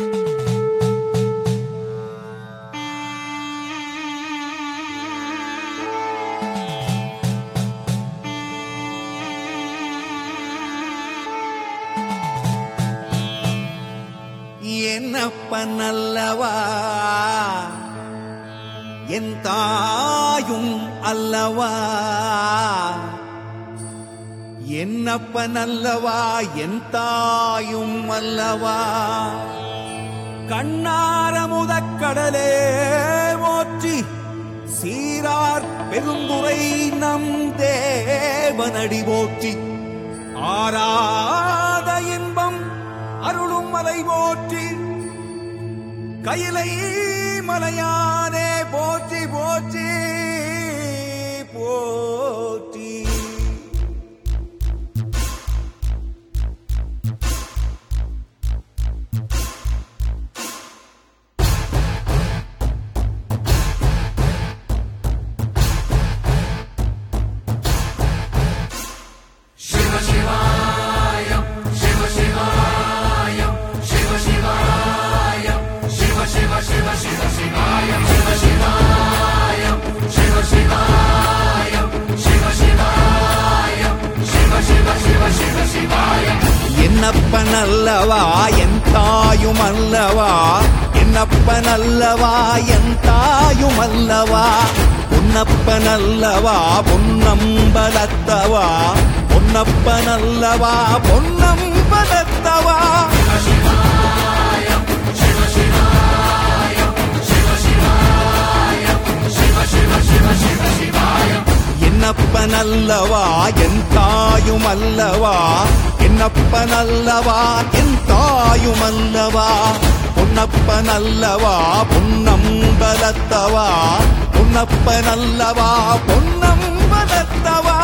என்னப்பனல்லவா என் தாயும் அல்லவா என்னப்பனல்லவா என் தாயும் அல்லவா கண்ணார முதக்கடலே போற்றி சீரார் பெருந்துரை நம் தேவனடி போற்றி ஆராத இன்பம் அருளும் மலை போற்றி கையிலை மலையானே போற்றி போற்றி போற்றி என்னப்பனல்லவா என் தாயும் அல்லவா என்னப்பனல்லவா என் தாயும் அல்லவா பொன்னப்பனல்லவா பொன்னம்பலத்தவா பொன்னப்பனல்லவா பொன்னம்பலத்தவா என்னப்பனல்லவா என் தாயும் அல்லவா என்னப்பனல்லவா என் தாயும் அல்லவா பொன்னப்பனல்லவா பொன்னம்பலத்தவா பொன்னப்பனல்லவா பொன்னம்பலத்தவா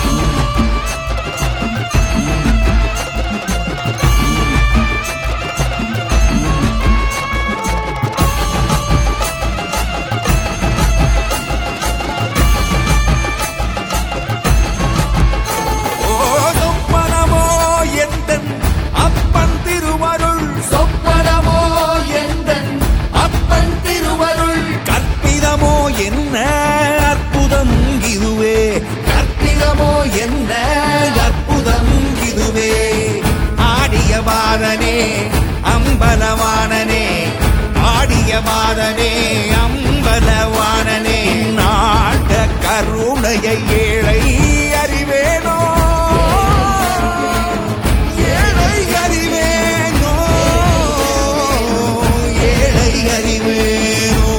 ஓ சொப்பனமோ எந்தன் அப்பன் திருவருள் சொப்பனமோ எந்தன் அப்பன் திருவருள் கற்பிதமோ என்ன அற்புதம் இதுவே கற்பிதமோ என்ன அற்புதம் இதுவே ஆடிய பாதனே அம்பலவானனே ஆடிய பாதனே அம்பலவானனே நாட கருணையை ஏழை அறிவேனோ ஏழை அறிவேனோ ஏழை அறிவேனோ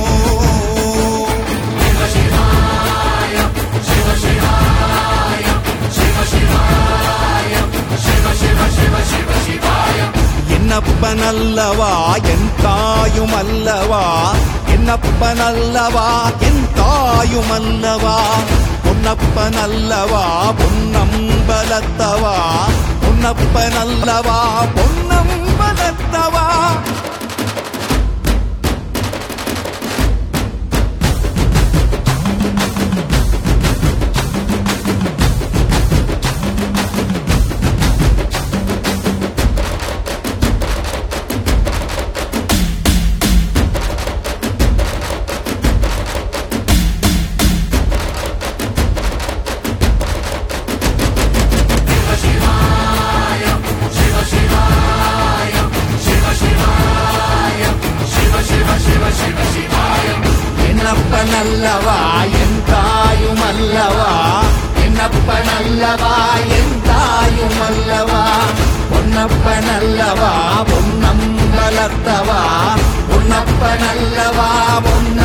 என்னப்பனல்லவா என் தாயும் அல்லவா என்னப்பனல்லவா என் தாயும் அல்லவா பொன்னப்பனல்லவா பொன்னம்பலத்தவா பொன்னப்பனல்லவா பொன்னம்பலத்தவா என்னப்பனல்லவா என் தாயும் அல்லவா என்னப்பனல்லவா என் தாயும் அல்லவா பொன்னப்பனல்லவா பொன்னம்பலத்தவா உன்னப்பனல்லவா பொன்ன